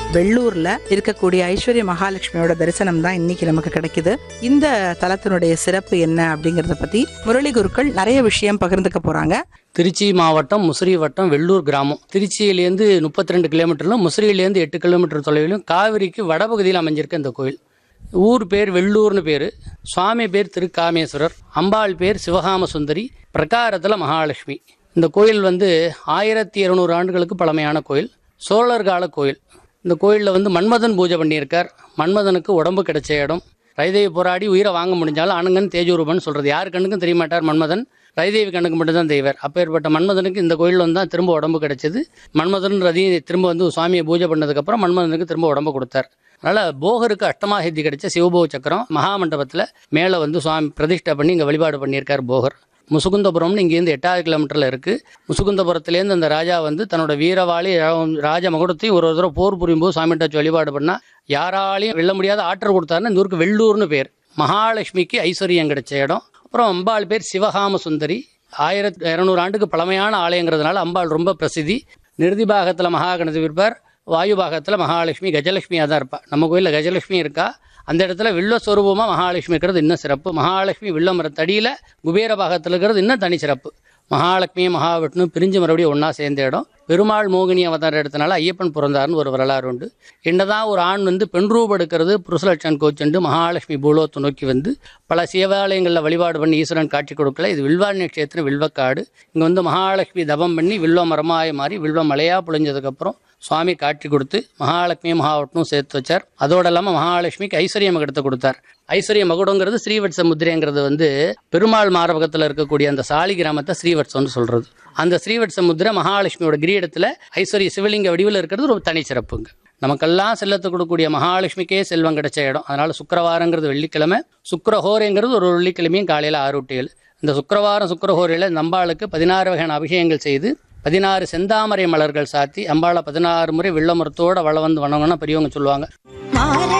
வெள்ளூர்ல இருக்கக்கூடிய ஐஸ்வர்ய மகாலட்சுமியோட தரிசனம் தான் இன்னைக்கு நமக்கு கிடைக்குது இந்த தலத்தினுடைய சிறப்பு என்ன அப்படிங்கறத பத்தி முரளி குருக்கள் நிறைய விஷயம் பகிர்ந்துக்க போறாங்க திருச்சி மாவட்டம் முசிறி வட்டம் வெள்ளூர் கிராமம் திருச்சியிலேருந்து முப்பத்தி ரெண்டு கிலோமீட்டரிலும் முசிறியிலேருந்து எட்டு கிலோமீட்டர் தொலைவிலும் காவிரிக்கு வடபகுதியில் அமைஞ்சிருக்க இந்த கோயில் ஊர் பேர் வெள்ளூர்னு பேர் சுவாமி பேர் திருக்காமேஸ்வரர் அம்பாள் பேர் சிவகாம சுந்தரி பிரகாரத்தில் மகாலட்சுமி இந்த கோயில் வந்து ஆயிரத்தி இருநூறு ஆண்டுகளுக்கு பழமையான கோயில் சோழர் கால கோயில் இந்த கோயிலில் வந்து மன்மதன் பூஜை பண்ணியிருக்கார் மன்மதனுக்கு உடம்பு கிடைச்ச இடம் ரைதேவி போராடி உயிரை வாங்க முடிஞ்சாலும் அணுங்கன் தேஜூரூபன் சொல்கிறது யார் கண்ணுக்கும் தெரிய மாட்டார் மன்மதன் ரைதேவி கண்ணுக்கு மட்டும்தான் தெய்வர் அப்பேற்பட்ட மன்மதனுக்கு இந்த கோயில் வந்து தான் திரும்ப உடம்பு கிடைச்சது மன்மதன் ரதி திரும்ப வந்து சுவாமியை பூஜை பண்ணதுக்கப்புறம் மன்மதனுக்கு திரும்ப உடம்பு கொடுத்தார் அதனால் போகருக்கு அஷ்டமாசித்தி கிடைச்ச சிவபோக சக்கரம் மகாமண்டபத்தில் மேலே வந்து சுவாமி பிரதிஷ்டை பண்ணி இங்கே வழிபாடு பண்ணியிருக்கார் போகர் முசுகுந்தபுரம்னு இங்கேருந்து எட்டாவது கிலோமீட்டரில் இருக்குது முசுகுந்தபுரத்துலேருந்து அந்த ராஜா வந்து தன்னோட வீரவாளி ரா- ராஜ மகுடத்தையும் ஒரு ஒரு தடவை போர் புரியும்போது சாமிகிட்ட வச்சு வழிபாடு பண்ணால் யாராலையும் வெல்ல முடியாத ஆற்றல் கொடுத்தாருன்னு இந்த ஊருக்கு வெள்ளூர்னு பேர் மகாலட்சுமிக்கு ஐஸ்வர்யம் கிடைச்ச இடம் அப்புறம் அம்பாள் பேர் சிவகாம சுந்தரி ஆயிரத்தி இரநூறு ஆண்டுக்கு பழமையான ஆலயங்கிறதுனால அம்பாள் ரொம்ப பிரசித்தி நிருதி பாகத்தில் மகா கணபதி இருப்பார் வாயு பாகத்தில் மகாலட்சுமி கஜலட்சுமியாக தான் இருப்பாள் நம்ம கோயிலில் கஜலட்சுமி இருக்கா அந்த இடத்துல வில்வஸ்வரூபமாக மகாலட்சுமி இருக்கிறது இன்னும் சிறப்பு மகாலட்சுமி வில்ல மரத்தடியில் குபேர பாகத்தில் இருக்கிறது இன்னும் தனி சிறப்பு மகாலட்சுமி மகாவிஷ்ணு பிரிஞ்சு மறுபடியும் ஒன்றா சேர்ந்த இடம் பெருமாள் மோகினி அவதாரம் எடுத்தனால ஐயப்பன் பிறந்தார்னு ஒரு வரலாறு உண்டு என்னதான் ஒரு ஆண் வந்து பெண் ரூபம் எடுக்கிறது புருஷலட்சன் கோச்சண்டு மகாலட்சுமி பூலோத்தை நோக்கி வந்து பல சிவாலயங்களில் வழிபாடு பண்ணி ஈஸ்வரன் காட்சி கொடுக்கல இது வில்வாணி நட்சத்திரம் வில்வக்காடு இங்கே வந்து மகாலட்சுமி தபம் பண்ணி வில்வ மரமாய மாறி வில்வ மலையாக பொழிஞ்சதுக்கப்புறம் சுவாமி காட்சி கொடுத்து மகாலட்சுமி மகாவட்டனும் சேர்த்து வச்சார் அதோட இல்லாமல் மகாலட்சுமிக்கு ஐஸ்வர்ய மகுடத்தை கொடுத்தார் ஐஸ்வர்ய மகுடங்கிறது ஸ்ரீவட்ச முத்திரைங்கிறது வந்து பெருமாள் மாரபகத்தில் இருக்கக்கூடிய அந்த சாலி கிராமத்தை ஸ்ரீவட்சம்னு சொல்றது அந்த ஸ்ரீவட்ச முத்திரை மகாலட்சுமியோட கிரீடத்தில் ஐஸ்வர்ய சிவலிங்க வடிவில் இருக்கிறது ஒரு தனி சிறப்புங்க நமக்கெல்லாம் செல்லத்தை கொடுக்கக்கூடிய மகாலட்சுமிக்கே செல்வம் கிடைச்ச இடம் அதனால சுக்கிரவாரங்கிறது வெள்ளிக்கிழமை சுக்கிரஹோரைங்கிறது ஒரு வெள்ளிக்கிழமையும் காலையில் ஆறு டு ஏழு இந்த சுக்கிரவாரம் சுக்கிரஹோரையில் நம்பாளுக்கு பதினாறு வகையான அபிஷேகங்கள் செய்து பதினாறு செந்தாமரை மலர்கள் சாத்தி அம்பாளை பதினாறு முறை வெள்ளமரத்தோட வள வந்து வணங்கினா பெரியவங்க சொல்லுவாங்க மாற